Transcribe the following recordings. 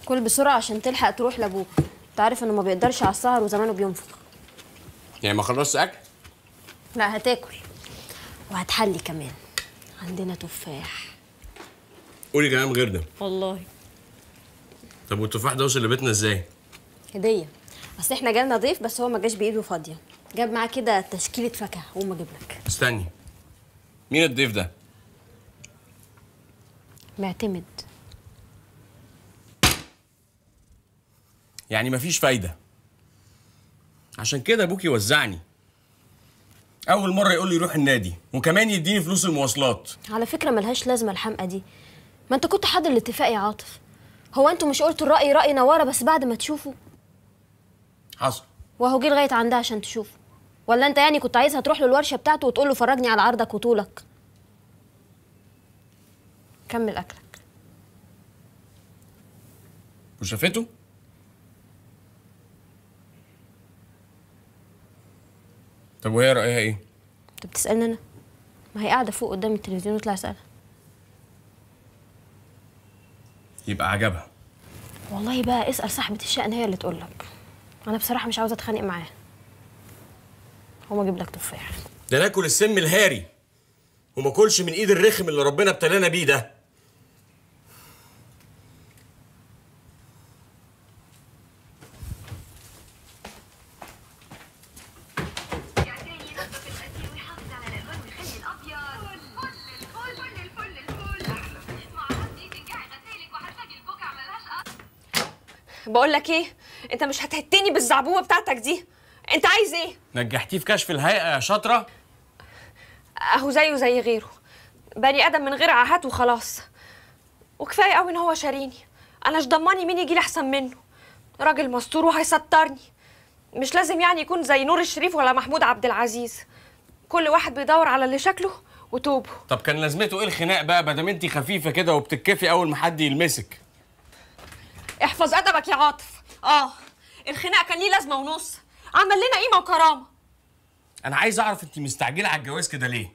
كل بسرعه عشان تلحق تروح لابوك انت عارف انه ما بيقدرش على السهر وزمانه بينفق يعني ما خلصت اكل لا هتاكل وهتحلي كمان عندنا تفاح قولي كلام غير ده والله طب والتفاح ده وصل لبيتنا ازاي هديه اصل احنا جالنا ضيف بس هو ما جاش بايده فاضيه جاب معاه كده تشكيله فاكهه قوم اجيب لك استني مين الضيف ده معتمد يعني مفيش فايده عشان كده ابوكي وزعني اول مره يقول لي روح النادي وكمان يديني فلوس المواصلات على فكره ملهاش لازمه الحمقى دي ما انت كنت حاضر الاتفاق يا عاطف هو انتوا مش قلتوا الراي راي نواره بس بعد ما تشوفوا حصل وهو جه لغايه عندها عشان تشوفه ولا انت يعني كنت عايزها تروح له الورشه بتاعته وتقول له فرجني على عرضك وطولك كمل اكلك وشافته طب وهي رايها ايه انت بتسالني انا ما هي قاعده فوق قدام التلفزيون واطلع اسالها يبقى عجبها والله بقى اسال صاحبه الشأن هي اللي تقول لك انا بصراحه مش عاوزه اتخانق معاها هقوم اجيب لك تفاح ده ناكل السم الهاري وما كلش من ايد الرخم اللي ربنا ابتلانا بيه ده بقول لك ايه انت مش هتهتني بالزعبوبه بتاعتك دي انت عايز ايه نجحتيه في كشف الهيئه يا شاطره اهو زيه زي غيره بني ادم من غير عاهات وخلاص وكفايه قوي ان هو شاريني انا مش ضماني مين يجي لي احسن منه راجل مستور وهيسترني مش لازم يعني يكون زي نور الشريف ولا محمود عبد العزيز كل واحد بيدور على اللي شكله وتوبه طب كان لازمته ايه الخناق بقى ما دام انت خفيفه كده وبتتكفي اول ما حد يلمسك احفظ ادبك يا عاطف اه الخناق كان ليه لازمه ونص عمل لنا قيمه وكرامه انا عايز اعرف انت مستعجله على الجواز كده ليه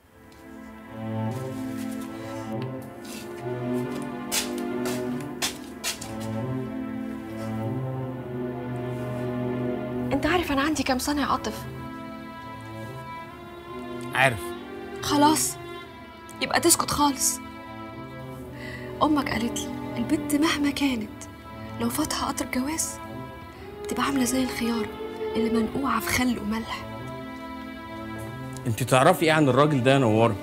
انت عارف انا عندي كام سنه يا عاطف عارف خلاص يبقى تسكت خالص امك قالت لي البنت مهما كانت لو فاتها قطر الجواز بتبقى عامله زي الخياره اللي منقوعه في خل وملح انت تعرفي ايه عن الراجل ده يا نوره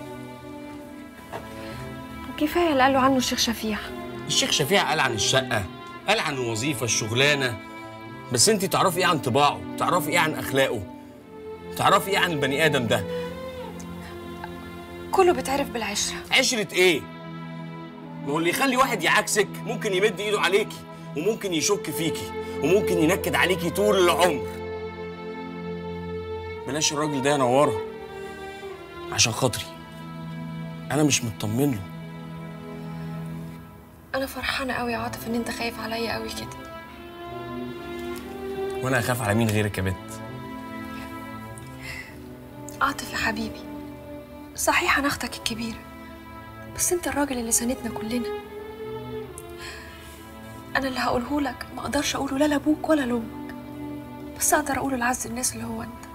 كفايه اللي قالوا عنه الشيخ شفيع الشيخ شفيع قال عن الشقه قال عن الوظيفه الشغلانه بس انت تعرفي ايه عن طباعه تعرفي ايه عن اخلاقه تعرفي ايه عن البني ادم ده كله بيتعرف بالعشره عشرة ايه؟ ما هو اللي يخلي واحد يعاكسك ممكن يمد ايده عليكي وممكن يشك فيكي وممكن ينكد عليكي طول العمر بلاش الراجل ده يا نوره عشان خاطري انا مش مطمن له انا فرحانه قوي يا عاطف ان انت خايف عليا قوي كده وانا اخاف على مين غيرك يا بت عاطف يا حبيبي صحيح انا اختك الكبيره بس انت الراجل اللي ساندنا كلنا انا اللي هقوله لك ما اقدرش اقوله لا لابوك ولا لامك بس اقدر اقوله لعز الناس اللي هو انت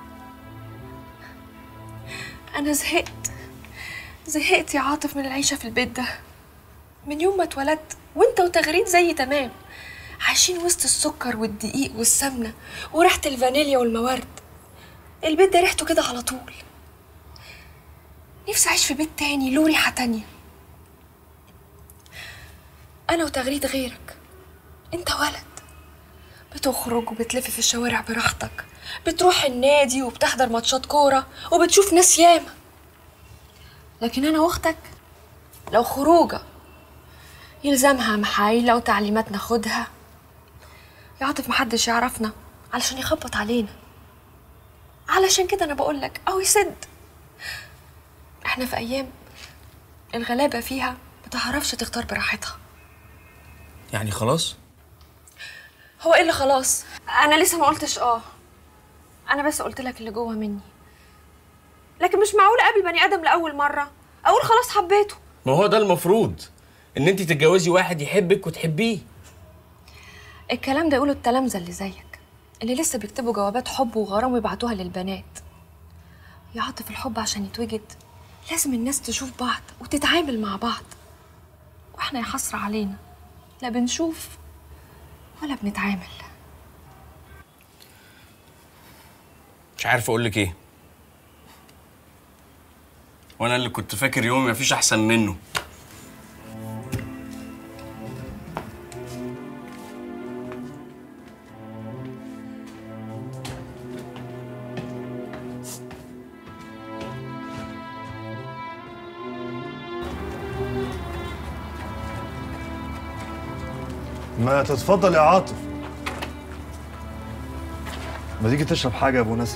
انا زهقت زهقت يا عاطف من العيشه في البيت ده من يوم ما اتولدت وانت وتغريد زي تمام عايشين وسط السكر والدقيق والسمنه وريحه الفانيليا والموارد البيت ده ريحته كده على طول نفسي أعيش في بيت تاني له ريحة تانية أنا وتغريد غيرك أنت ولد بتخرج وبتلف في الشوارع براحتك بتروح النادي وبتحضر ماتشات كورة وبتشوف ناس ياما لكن أنا وأختك لو خروجة يلزمها محايلة وتعليمات ناخدها يا عاطف محدش يعرفنا علشان يخبط علينا علشان كده أنا بقولك أو يسد احنا في ايام الغلابه فيها متعرفش تختار براحتها يعني خلاص هو ايه اللي خلاص انا لسه ما قلتش اه انا بس قلت لك اللي جوه مني لكن مش معقول اقابل بني ادم لاول مره اقول خلاص حبيته ما هو ده المفروض ان انت تتجوزي واحد يحبك وتحبيه الكلام ده يقوله التلامذة اللي زيك اللي لسه بيكتبوا جوابات حب وغرام ويبعتوها للبنات يا عاطف الحب عشان يتوجد لازم الناس تشوف بعض وتتعامل مع بعض واحنا يا حسرة علينا لا بنشوف ولا بنتعامل مش عارف اقول لك ايه وانا اللي كنت فاكر يومي مفيش احسن منه ما تتفضل يا عاطف ما تيجي تشرب حاجة يا أبو نسب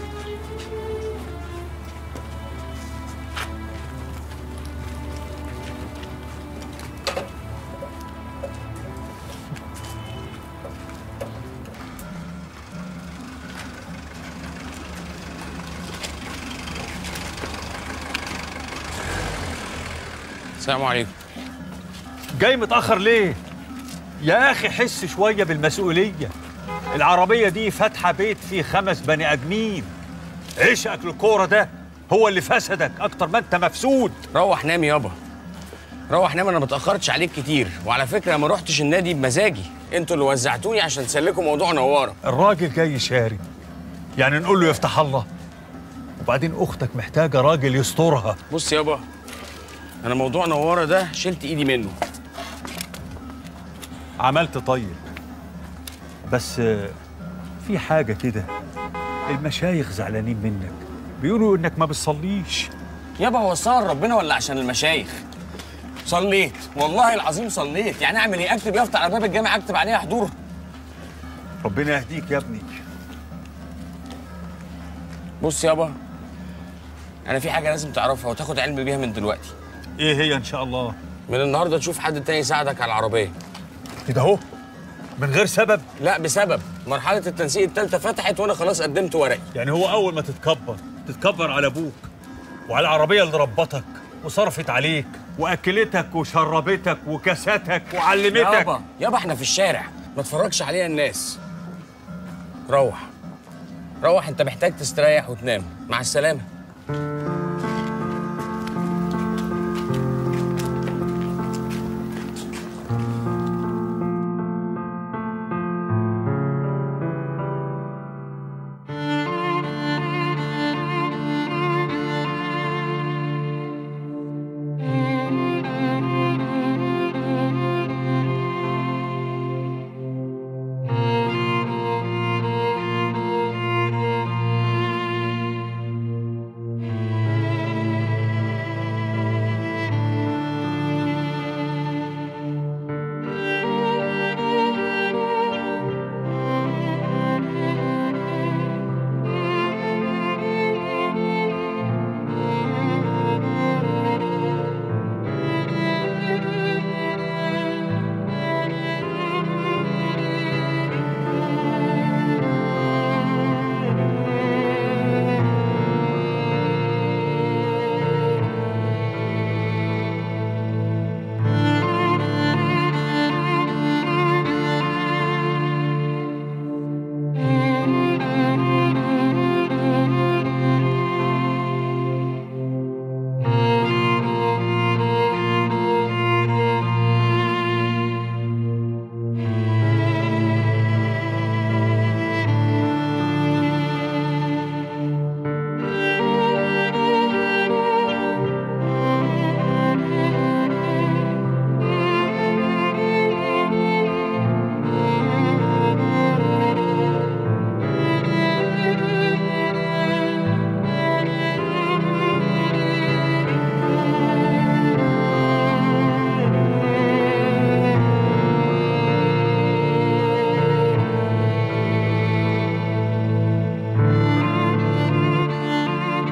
السلام عليكم جاي متأخر ليه؟ يا أخي حس شوية بالمسؤولية العربية دي فاتحة بيت فيه خمس بني آدمين عشقك للكورة ده هو اللي فسدك أكتر ما أنت مفسود روح نام يابا روح نام انا ما اتاخرتش عليك كتير وعلى فكره ما روحتش النادي بمزاجي انتوا اللي وزعتوني عشان تسلكوا موضوع نواره الراجل جاي شاري يعني نقول له يفتح الله وبعدين أختك محتاجة راجل يسترها بص يابا انا موضوع نواره ده شلت ايدي منه عملت طيب بس آه، في حاجة كده المشايخ زعلانين منك بيقولوا إنك ما بتصليش يابا هو الصلاة ربنا ولا عشان المشايخ صليت والله العظيم صليت يعني اعمل ايه اكتب يافطة على باب الجامع اكتب عليها حضور ربنا يهديك يا ابني بص يابا انا في حاجه لازم تعرفها وتاخد علم بيها من دلوقتي إيه هي إن شاء الله من النهارده تشوف حد تاني يساعدك على العربيه كده أهو من غير سبب لا بسبب مرحله التنسيق الثالثه فتحت وانا خلاص قدمت ورقي يعني هو أول ما تتكبر تتكبر على أبوك وعلى العربية اللي ربتك وصرفت عليك وأكلتك وشربتك وكساتك وعلمتك يابا يابا احنا في الشارع ما تفرجش عليها الناس روح روح انت محتاج تستريح وتنام مع السلامه